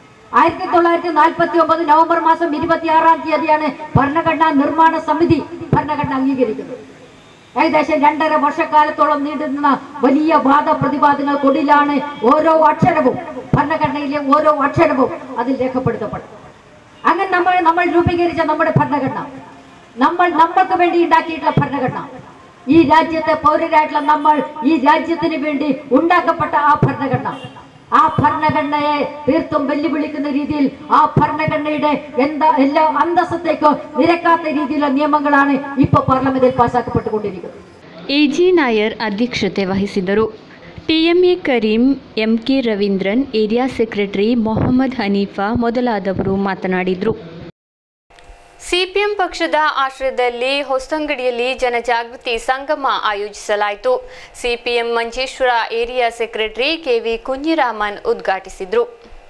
ആയിരത്തി തൊള്ളായിരത്തി നാൽപ്പത്തി ഒമ്പത് നവംബർ മാസം ഇരുപത്തിയാറാം തീയതിയാണ് ഭരണഘടനാ നിർമ്മാണ സമിതി ഭരണഘടന അംഗീകരിക്കുന്നത് ഏകദേശം രണ്ടര വർഷക്കാലത്തോളം നീണ്ടുനിന്ന വലിയ വാദപ്രതിവാദങ്ങൾക്കൊടിലാണ് ഓരോ അക്ഷരവും ഭരണഘടനയിലെ ഓരോ അക്ഷരവും അതിൽ രേഖപ്പെടുത്തപ്പെടും അങ്ങനെ നമ്മൾ നമ്മൾ രൂപീകരിച്ച നമ്മുടെ ഭരണഘടന നമ്മൾ നമ്മൾക്ക് വേണ്ടി ഉണ്ടാക്കിയിട്ടുള്ള ഭരണഘടന ഈ രാജ്യത്തെ പൗരരായിട്ടുള്ള നമ്മൾ ഈ രാജ്യത്തിന് വേണ്ടി ഉണ്ടാക്കപ്പെട്ട ആ ഭരണഘടന ആ ഭരണഘടനയെ തീർത്തും വെല്ലുവിളിക്കുന്ന രീതിയിൽ ആ ഭരണഘടനയുടെ എന്താ എല്ലാ അന്തസ്സത്തേക്കോ നിരക്കാത്ത രീതിയിലുള്ള നിയമങ്ങളാണ് ഇപ്പോൾ പാർലമെന്റിൽ പാസ്സാക്കപ്പെട്ടുകൊണ്ടിരിക്കുന്നത് ಎ ಜಿ ನಾಯರ್ ಅಧ್ಯಕ್ಷತೆ ವಹಿಸಿದ್ದರು TMA Karim MK Raveendran area secretary Mohammed Hanifa ಮೊದಲಾದವರು ಮಾತನಾಡಿದರು ಸಿಪಿಎಂ ಪಕ್ಷದ ಆಶ್ರಯದಲ್ಲಿ ಹೊಸಂಗಡಿಯಲ್ಲಿ ಜನಜಾಗೃತಿ ಸಂಗಮ ಆಯೋಜಿಸಲಾಯಿತು CPM Manjeshwar area secretary KV Kunjiraman ಉದ್ಘಾಟಿಸಿದರು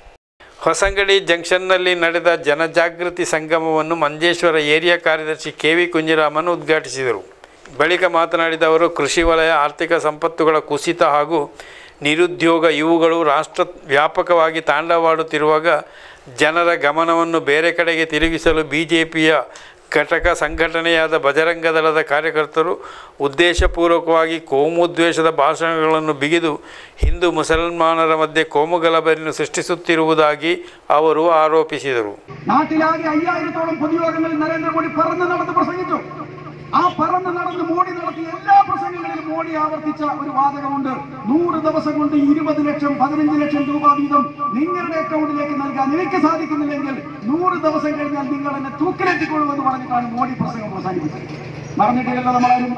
ಹೊಸಂಗಡಿ ಜಂಕ್ಷನ್ನಲ್ಲಿ ನಡೆದ ಜನಜಾಗೃತಿ ಸಂಗಮವನ್ನು ಮಂಜೇಶ್ವರ ಏರಿಯಾ ಕಾರ್ಯದರ್ಶಿ ಕೆ ವಿ ಕುಂಜಿರಾಮನ್ ಉದ್ಘಾಟಿಸಿದರು ಬಳಿಕ ಮಾತನಾಡಿದ ಅವರು ಕೃಷಿ ವಲಯ ಆರ್ಥಿಕ ಸಂಪತ್ತುಗಳ ಕುಸಿತ ಹಾಗೂ ನಿರುದ್ಯೋಗ ಇವುಗಳು ರಾಷ್ಟ್ರ ವ್ಯಾಪಕವಾಗಿ ತಾಂಡವಾಡುತ್ತಿರುವಾಗ ಜನರ ಗಮನವನ್ನು ಬೇರೆ ಕಡೆಗೆ ತಿರುಗಿಸಲು ಬಿ ಜೆ ಪಿಯ ಘಟಕ ಸಂಘಟನೆಯಾದ ಬಜರಂಗ ದಳದ ಕಾರ್ಯಕರ್ತರು ಉದ್ದೇಶಪೂರ್ವಕವಾಗಿ ಕೋಮುದ್ವೇಷದ ಭಾಷಣಗಳನ್ನು ಬಿಗಿದು ಹಿಂದೂ ಮುಸಲ್ಮಾನರ ಮಧ್ಯೆ ಕೋಮುಗಲಭೆಯನ್ನು ಸೃಷ್ಟಿಸುತ್ತಿರುವುದಾಗಿ ಅವರು ಆರೋಪಿಸಿದರು നാട്ടിലാകെ അയ്യായിരത്തോളം പൊതുയോഗങ്ങളിൽ നരേന്ദ്രമോദി പറന്ന് നടന്ന് പ്രസംഗിച്ചു ആ പറന്ന് നടന്ന് മോഡി നടത്തിയ എല്ലാ പ്രസംഗങ്ങളിലും മോഡി ആവർത്തിച്ച ഒരു വാചകമുണ്ട് നൂറ് ദിവസം കൊണ്ട് ഇരുപത് ലക്ഷം പതിനഞ്ച് ലക്ഷം രൂപ വീതം നിങ്ങളുടെ അക്കൗണ്ടിലേക്ക് നൽകാൻ എനിക്ക് സാധിക്കുന്നില്ലെങ്കിൽ നൂറ് ദിവസം കഴിഞ്ഞാൽ നിങ്ങൾ എന്നെ തൂക്കിലെത്തിക്കൊള്ളുമെന്ന് പറഞ്ഞിട്ടാണ് മോഡി പ്രസംഗം അവസാനിപ്പിച്ചത് മറന്നിട്ടില്ലല്ലോ നമ്മളാരും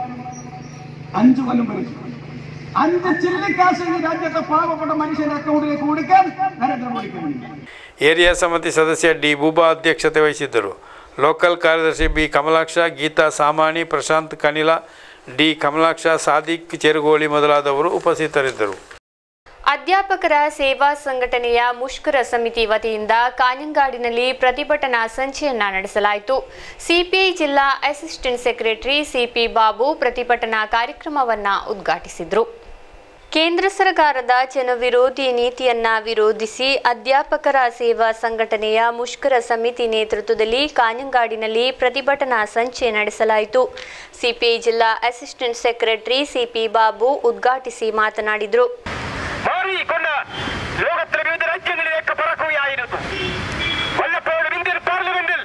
അഞ്ചു കൊല്ലം ഭരിച്ചു അഞ്ച് ചില്ലിക്കാശ് ഈ രാജ്യത്തെ പാവപ്പെട്ട മനുഷ്യന്റെ അക്കൗണ്ടിലേക്ക് കൊടുക്കാൻ നരേന്ദ്രമോദിക്ക് കഴിയും ಏರಿಯಾ ಸಮಿತಿ ಸದಸ್ಯ ಡಿ ಬೂಬಾ ಅಧ್ಯಕ್ಷತೆ ವಹಿಸಿದ್ದರು ಲೋಕಲ್ ಕಾರ್ಯದರ್ಶಿ ಬಿ ಕಮಲಾಕ್ಷ ಗೀತಾ ಸಾಮಾಣಿ ಪ್ರಶಾಂತ್ ಕನಿಲ ಡಿ ಕಮಲಾಕ್ಷ ಸಾದಿಕ್ ಚೆರುಗೋಳಿ ಮೊದಲಾದವರು ಉಪಸ್ಥಿತರಿದ್ದರು ಅಧ್ಯಾಪಕರ ಸೇವಾ ಸಂಘಟನೆಯ ಮುಷ್ಕರ ಸಮಿತಿ ವತಿಯಿಂದ ಕಾഞ്ഞಂಗಾಡಿನಲ್ಲಿ ಪ್ರತಿಭಟನಾ ಸಂಚೆಯನ್ನ ನಡೆಸಲಾಯಿತು ಸಿಪಿಐ ಜಿಲ್ಲಾ ಅಸಿಸ್ಟೆಂಟ್ ಸೆಕ್ರೆಟರಿ ಸಿಪಿ ಬಾಬು ಪ್ರತಿಭಟನಾ ಕಾರ್ಯಕ್ರಮವನ್ನ ಉದ್ಘಾಟಿಸಿದರು ಕೇಂದ್ರ ಸರ್ಕಾರದ ಜನವಿರೋಧಿ ನೀತಿಯನ್ನ ವಿರೋಧಿಸಿ ಅಧ್ಯಾಪಕರ ಸೇವಾ ಸಂಘಟನೆಯ ಮುಷ್ಕರ ಸಮಿತಿ ನೇತೃತ್ವದಲ್ಲಿ ಕಾഞ്ഞಂಗಾಡಿನಲ್ಲಿ ಪ್ರತಿಭಟನಾ ಸಂಚೆ ನಡೆಸಲಾಯಿತು ಸಿಪಿಐ ಜಿಲ್ಲಾ ಅಸಿಸ್ಟೆಂಟ್ ಸೆಕ್ರೆಟರಿ ಸಿಪಿ ಬಾಬು ಉದ್ಘಾಟಿಸಿ ಮಾತನಾಡಿದರು മാറിക്കൊണ്ട് ലോകത്തിലെ വിവിധ രാജ്യങ്ങളിലേക്ക് പറക്കുകയായിരുന്നു വല്ലപ്പോഴും ഇന്ത്യൻ പാർലമെന്റിൽ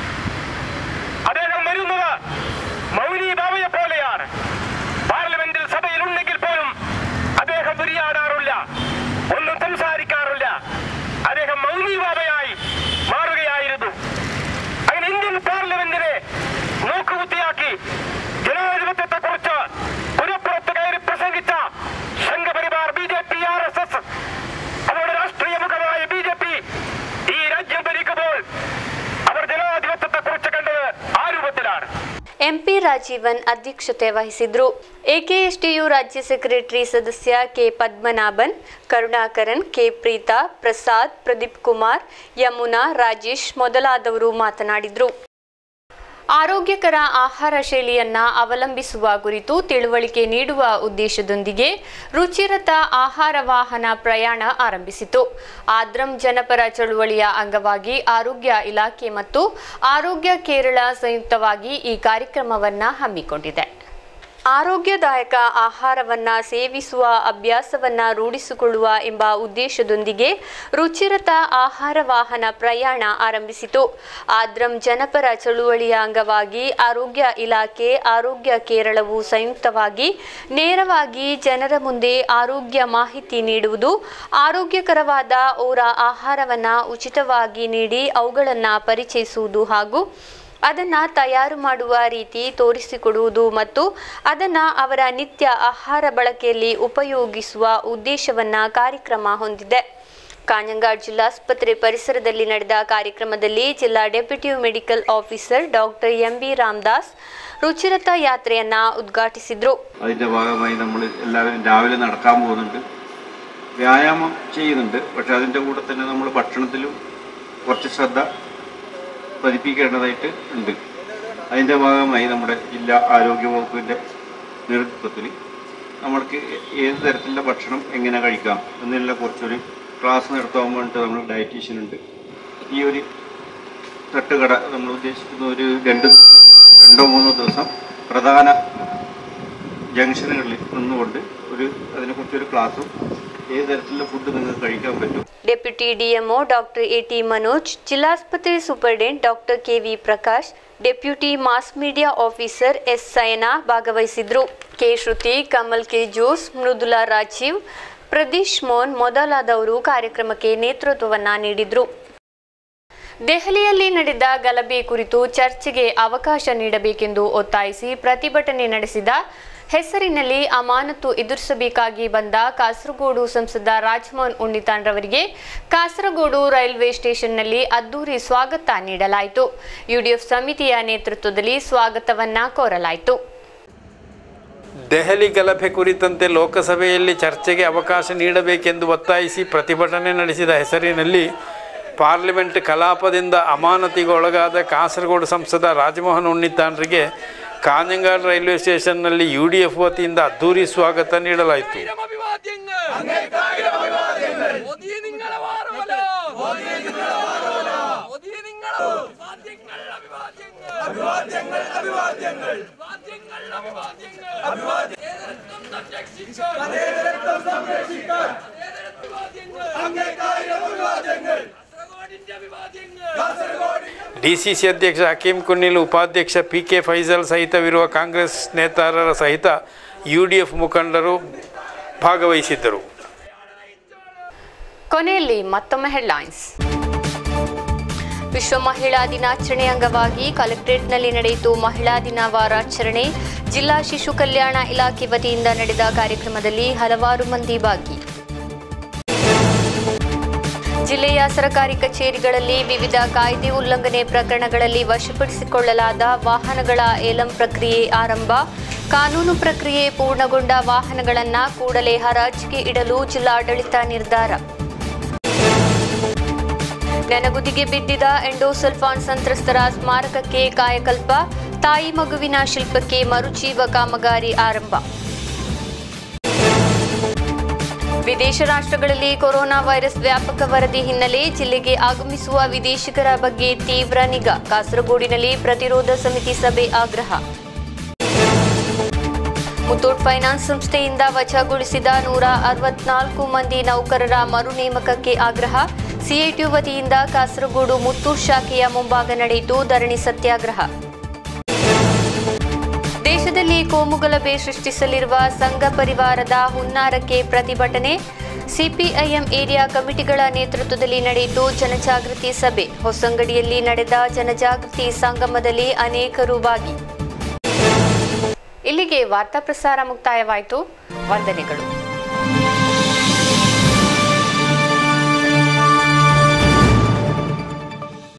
അദ്ദേഹം വരുന്നത് മൗനി ബാബയെ പോലെയാണ് പാർലമെന്റിൽ സഭയിൽ ഉണ്ടെങ്കിൽ പോലും അദ്ദേഹം ഉരിയാടാറില്ല ഒന്നും സംസാരിക്കാറില്ല അദ്ദേഹം മൗനി ബാബയായി മാറുകയായിരുന്നു അങ്ങനെ ഇന്ത്യൻ പാർലമെന്റിനെ നോക്കുകുത്തിയാക്കി ജനാധിപത്യത്തെ കുറിച്ച് പുരപ്പുറത്ത് കയറി പ്രസംഗിച്ച Sangh Parivar B J P R S S അവരുടെ രാഷ്ട്രീയ മുഖമായ ബി ജെ പി ഈ രാജ്യം ഭരിക്കുമ്പോൾ അവർ ജനാധിപത്യത്തെ കുറിച്ച് കണ്ടത് ആ രൂപത്തിലാണ് ಎಂಪಿ ರಾಜೀವನ್ ಅಧ್ಯಕ್ಷತೆ ವಹಿಸಿದ್ರು ಎಕೆಎಸ್ಟಿಯು ರಾಜ್ಯ ಸೆಕ್ರೆಟರಿ ಸದಸ್ಯ ಕೆ ಪದ್ಮನಾಭನ್ ಕರುಣಾಕರನ್ ಕೆ ಪ್ರೀತಾ ಪ್ರಸಾದ್ ಪ್ರದೀಪ್ ಕುಮಾರ್ ಯಮುನಾ ರಾಜೇಶ್ ಮೊದಲಾದವರು ಮಾತನಾಡಿದರು ಆರೋಗ್ಯಕರ ಆಹಾರ ಶೈಲಿಯನ್ನ ಅವಲಂಬಿಸುವ ಕುರಿತು ತಿಳುವಳಿಕೆ ನೀಡುವ ಉದ್ದೇಶದೊಂದಿಗೆ ರುಚಿರತ ಆಹಾರ ವಾಹನ ಪ್ರಯಾಣ ಆರಂಭಿಸಿತು ಆದ್ರಂ ಜನಪರ ಚಳುವಳಿಯ ಅಂಗವಾಗಿ ಆರೋಗ್ಯ ಇಲಾಖೆ ಮತ್ತು ಆರೋಗ್ಯ ಕೇರಳ ಸಂಯುಕ್ತವಾಗಿ ಈ ಕಾರ್ಯಕ್ರಮವನ್ನ ಹಮ್ಮಿಕೊಂಡಿದೆ ಆರೋಗ್ಯದಾಯಕ ಆಹಾರವನ್ನ ಸೇವಿಸುವ ಅಭ್ಯಾಸವನ್ನ ರೂಢಿಸಿಕೊಳ್ಳುವ ಎಂಬ ಉದ್ದೇಶದೊಂದಿಗೆ ರುಚಿರತ ಆಹಾರ ವಾಹನ ಪ್ರಯಾಣ ಆರಂಭಿಸಿತು ಆದ್ರಂ ಜನಪರ ಚಳುವಳಿಯ ಅಂಗವಾಗಿ ಆರೋಗ್ಯ ಇಲಾಖೆ ಆರೋಗ್ಯ ಕೇರಳವು ಸಂಯುಕ್ತವಾಗಿ ನೇರವಾಗಿ ಜನರ ಮುಂದೆ ಆರೋಗ್ಯ ಮಾಹಿತಿ ನೀಡುವುದು ಆರೋಗ್ಯಕರವಾದ ಔರ ಆಹಾರವನ್ನ ಉಚಿತವಾಗಿ ನೀಡಿ ಅವುಗಳನ್ನು ಪರಿಚಯಿಸುವುದು ಹಾಗೂ ಅದನ್ನು ತಯಾರು ಮಾಡುವ ರೀತಿ ತೋರಿಸಿಕೊಡುವುದು ಮತ್ತು ಅದನ್ನು ಅವರ ನಿತ್ಯ ಆಹಾರ ಬಳಕೆಯಲ್ಲಿ ಉಪಯೋಗಿಸುವ ಉದ್ದೇಶವನ್ನ ಕಾರ್ಯಕ್ರಮ ಹೊಂದಿದೆ ಕಾഞ്ഞಂಗಾಡ್ ಜಿಲ್ಲಾಸ್ಪತ್ರೆ ಪರಿಸರದಲ್ಲಿ ನಡೆದ ಕಾರ್ಯಕ್ರಮದಲ್ಲಿ ಜಿಲ್ಲಾ deputy medical officer doctor M B Ramadas ರುಚಿರತ ಯಾತ್ರೆಯನ್ನ ಉದ್ಘಾಟಿಸಿದ್ರು അതിൻ്റെ ഭാഗമായി നമ്മൾ എല്ലാവരും രാവിലെ നടക്കാൻ പോകുന്നുണ്ട് വ്യായാമം ചെയ്യുന്നുണ്ട് പക്ഷെ അതിൻ്റെ കൂടെ തന്നെ നമ്മൾ ഭക്ഷണത്തിലും കുറച്ച് ശ്രദ്ധ പതിപ്പിക്കേണ്ടതായിട്ട് ഉണ്ട് അതിൻ്റെ ഭാഗമായി നമ്മുടെ ജില്ലാ ആരോഗ്യ വകുപ്പിൻ്റെ നേതൃത്വത്തിൽ നമ്മൾക്ക് ഏത് തരത്തിലുള്ള ഭക്ഷണം എങ്ങനെ കഴിക്കാം എന്നുള്ള കുറച്ചൊരു ക്ലാസ് നടത്താൻ വേണ്ടിയിട്ട് നമ്മൾ ഡയറ്റീഷ്യൻ ഉണ്ട് ഈ ഒരു തട്ടുകട നമ്മൾ ഉദ്ദേശിക്കുന്ന ഒരു രണ്ട് ദിവസം രണ്ടോ മൂന്നോ ദിവസം പ്രധാന ജംഗ്ഷനുകളിൽ നിന്നുകൊണ്ട് ഒരു അതിനെക്കുറിച്ചൊരു ക്ലാസ്സും ഏത് തരത്തിലുള്ള ഫുഡ് നിങ്ങൾക്ക് കഴിക്കാൻ പറ്റും deputy DMO doctor AT Manoj ಜಿಲ್ಲಾಸ್ಪತ್ರೆ superintendent doctor KV Prakash deputy mass media officer S Sayana ಭಾಗವಹಿಸಿದ್ರು ಕೆ ಶ್ರುತಿ ಕಮಲ್ ಕೆ ಜೋಸ್ ಮೃದುಲಾ ರಾಜೀವ್ ಪ್ರದೀಶ್ ಮೋಹನ್ ಮೊದಲಾದವರು ಕಾರ್ಯಕ್ರಮಕ್ಕೆ ನೇತೃತ್ವವನ್ನ ನೀಡಿದ್ರು ದೆಹಲಿಯಲ್ಲಿ ನಡೆದ ಗಲಭೆ ಕುರಿತು ಚರ್ಚೆಗೆ ಅವಕಾಶ ನೀಡಬೇಕೆಂದು ಒತ್ತಾಯಿಸಿ ಪ್ರತಿಭಟನೆ ನಡೆಸಿದ ಹೆಸರಿನಲ್ಲಿ ಅಮಾನತು ಎದುರಿಸಬೇಕಾಗಿ ಬಂದ ಕಾಸರಗೋಡು ಸಂಸದ ರಾಜಮೋಹನ್ ಉಣ್ಣಿತಾಂಡ್ರವರಿಗೆ ಕಾಸರಗೋಡು ರೈಲ್ವೆ ಸ್ಟೇಷನ್ನಲ್ಲಿ ಅದ್ದೂರಿ ಸ್ವಾಗತ ನೀಡಲಾಯಿತು ಯುಡಿಎಫ್ ಸಮಿತಿಯ ನೇತೃತ್ವದಲ್ಲಿ ಸ್ವಾಗತವನ್ನ ಕೋರಲಾಯಿತು ದೆಹಲಿ ಗಲಭೆ ಕುರಿತಂತೆ ಲೋಕಸಭೆಯಲ್ಲಿ ಚರ್ಚೆಗೆ ಅವಕಾಶ ನೀಡಬೇಕೆಂದು ಒತ್ತಾಯಿಸಿ ಪ್ರತಿಭಟನೆ ನಡೆಸಿದ ಹೆಸರಿನಲ್ಲಿ ಪಾರ್ಲಿಮೆಂಟ್ ಕಲಾಪದಿಂದ ಅಮಾನತಿಗೊಳಗಾದ ಕಾಸರಗೋಡು ಸಂಸದ ರಾಜಮೋಹನ್ ಉಣ್ಣಿತಾಂಡ್ರಿಗೆ ಕಾಂಜಂಗಾಡ್ ರೈಲ್ವೆ ಸ್ಟೇಷನ್ನಲ್ಲಿ ಯು ಡಿ ಎಫ್ ವತಿಯಿಂದ ಅದ್ದೂರಿ ಸ್ವಾಗತ ನೀಡಲಾಯಿತು ಡಿಸಿಸಿ ಅಧ್ಯಕ್ಷ ಹಕೀಂ ಕುನ್ನಿಲ್ ಉಪಾಧ್ಯಕ್ಷ ಪಿ ಕೆ ಫೈಜಲ್ ಸಹಿತವಿರುವ ಕಾಂಗ್ರೆಸ್ ನೇತಾರರ ಸಹಿತ ಯು ಡಿ ಎಫ್ ಮುಖಂಡರು ಭಾಗವಹಿಸಿದ್ದರು ಕೊನೆಯಲ್ಲಿ ಮತ್ತೊಮ್ಮೆ ಹೆಡ್ಲೈನ್ಸ್ ವಿಶ್ವ ಮಹಿಳಾ ದಿನಾಚರಣೆ ಅಂಗವಾಗಿ ಕಲೆಕ್ಟರೇಟ್ನಲ್ಲಿ ನಡೆಯಿತು ಮಹಿಳಾ ದಿನ ವಾರಾಚರಣೆ ಜಿಲ್ಲಾ ಶಿಶು ಕಲ್ಯಾಣ ಇಲಾಖೆ ವತಿಯಿಂದ ನಡೆದ ಕಾರ್ಯಕ್ರಮದಲ್ಲಿ ಹಲವಾರು ಮಂದಿ ಭಾಗಿ ಜಿಲ್ಲೆಯ ಸರ್ಕಾರಿ ಕಚೇರಿಗಳಲ್ಲಿ ವಿವಿಧ ಕಾಯ್ದೆ ಉಲ್ಲಂಘನೆ ಪ್ರಕರಣಗಳಲ್ಲಿ ವಶಪಡಿಸಿಕೊಳ್ಳಲಾದ ವಾಹನಗಳ ಏಲಂ ಪ್ರಕ್ರಿಯೆ ಆರಂಭ ಕಾನೂನು ಪ್ರಕ್ರಿಯೆ ಪೂರ್ಣಗೊಂಡ ವಾಹನಗಳನ್ನು ಕೂಡಲೇ ಹರಾಜಿಗೆ ಇಡಲು ಜಿಲ್ಲಾಡಳಿತ ನಿರ್ಧಾರ ನೆನಗುದಿಗೆ ಬಿದ್ದಿದ ಎಂಡೋಸಲ್ಫಾನ್ ಸಂತ್ರಸ್ತರ ಸ್ಮಾರಕಕ್ಕೆ ಕಾಯಕಲ್ಪ ತಾಯಿ ಮಗುವಿನ ಶಿಲ್ಪಕ್ಕೆ ಮರುಜೀವ ಕಾಮಗಾರಿ ಆರಂಭ ವಿದೇಶ ರಾಷ್ಟ್ರಗಳಲ್ಲಿ ಕೊರೋನಾ ವೈರಸ್ ವ್ಯಾಪಕ ವರದಿ ಹಿನ್ನೆಲೆ ಜಿಲ್ಲೆಗೆ ಆಗಮಿಸುವ ವಿದೇಶಿಗರ ಬಗ್ಗೆ ತೀವ್ರ ನಿಗಾ ಕಾಸರಗೋಡಿನಲ್ಲಿ ಪ್ರತಿರೋಧ ಸಮಿತಿ ಸಭೆ ಆಗ್ರಹ ಮುತ್ತೂಟ್ ಫೈನಾನ್ಸ್ ಸಂಸ್ಥೆಯಿಂದ ವಜಾಗೊಳಿಸಿದ ನೂರ ಅರವತ್ನಾಲ್ಕು ಮಂದಿ ನೌಕರರ ಮರು ನೇಮಕಕ್ಕೆ ಆಗ್ರಹ ಸಿಐಟಿ ವತಿಯಿಂದ ಕಾಸರಗೋಡು ಮುತ್ತೂಟ್ ಶಾಖೆಯ ಮುಂಭಾಗ ನಡೆಯಿತು ಧರಣಿ ಸತ್ಯಾಗ್ರಹ ದೇಶದಲ್ಲಿ ಕೋಮುಗಲಭೆ ಸೃಷ್ಟಿಸಲಿರುವ ಸಂಘ ಪರಿವಾರದ ಹುನ್ನಾರಕ್ಕೆ ಪ್ರತಿಭಟನೆ ಸಿಪಿಐಎಂ ಏರಿಯಾ ಕಮಿಟಿಗಳ ನೇತೃತ್ವದಲ್ಲಿ ನಡೆಯಿತು ಜನಜಾಗೃತಿ ಸಭೆ ಹೊಸಂಗಡಿಯಲ್ಲಿ ನಡೆದ ಜನಜಾಗೃತಿ ಸಂಗಮದಲ್ಲಿ ಅನೇಕರು ಭಾಗಿ ಇಲ್ಲಿಗೆ ವಾರ್ತಾ ಪ್ರಸಾರ ಮುಕ್ತಾಯವಾಯಿತು ವಂದನೆಗಳು